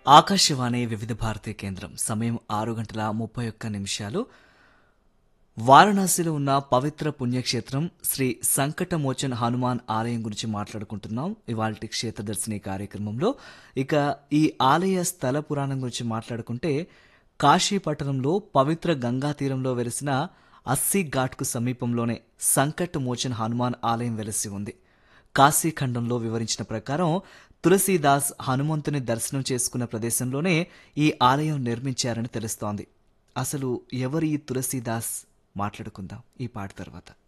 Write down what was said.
ఆకాశవాణి వివిధ భారతి కేంద్రం సమయం ఆరు గంటల ముప్పై ఒక్క నిమిషాలు వారణాసిలో ఉన్న పవిత్ర పుణ్యక్షేత్రం శ్రీ సంకటమోచన్ హనుమాన్ ఆలయం గురించి మాట్లాడుకుంటున్నాం ఇవాళ క్షేత్రదర్శిని కార్యక్రమంలో ఇక ఈ ఆలయ స్థల పురాణం గురించి మాట్లాడుకుంటే కాశీ పట్టణంలో పవిత్ర గంగా తీరంలో వెలిసిన అస్సీ ఘాట్కు సమీపంలోనే సంకట్ మోచన్ హనుమాన్ ఆలయం వెలసి ఉంది కాశీ ఖండంలో వివరించిన ప్రకారం తులసీదాస్ హనుమంతుని దర్శనం చేసుకున్న ప్రదేశంలోనే ఈ ఆలయం నిర్మించారని తెలుస్తోంది అసలు ఎవరు ఈ తులసీదాస్ మాట్లాడుకుందాం ఈ పాట తర్వాత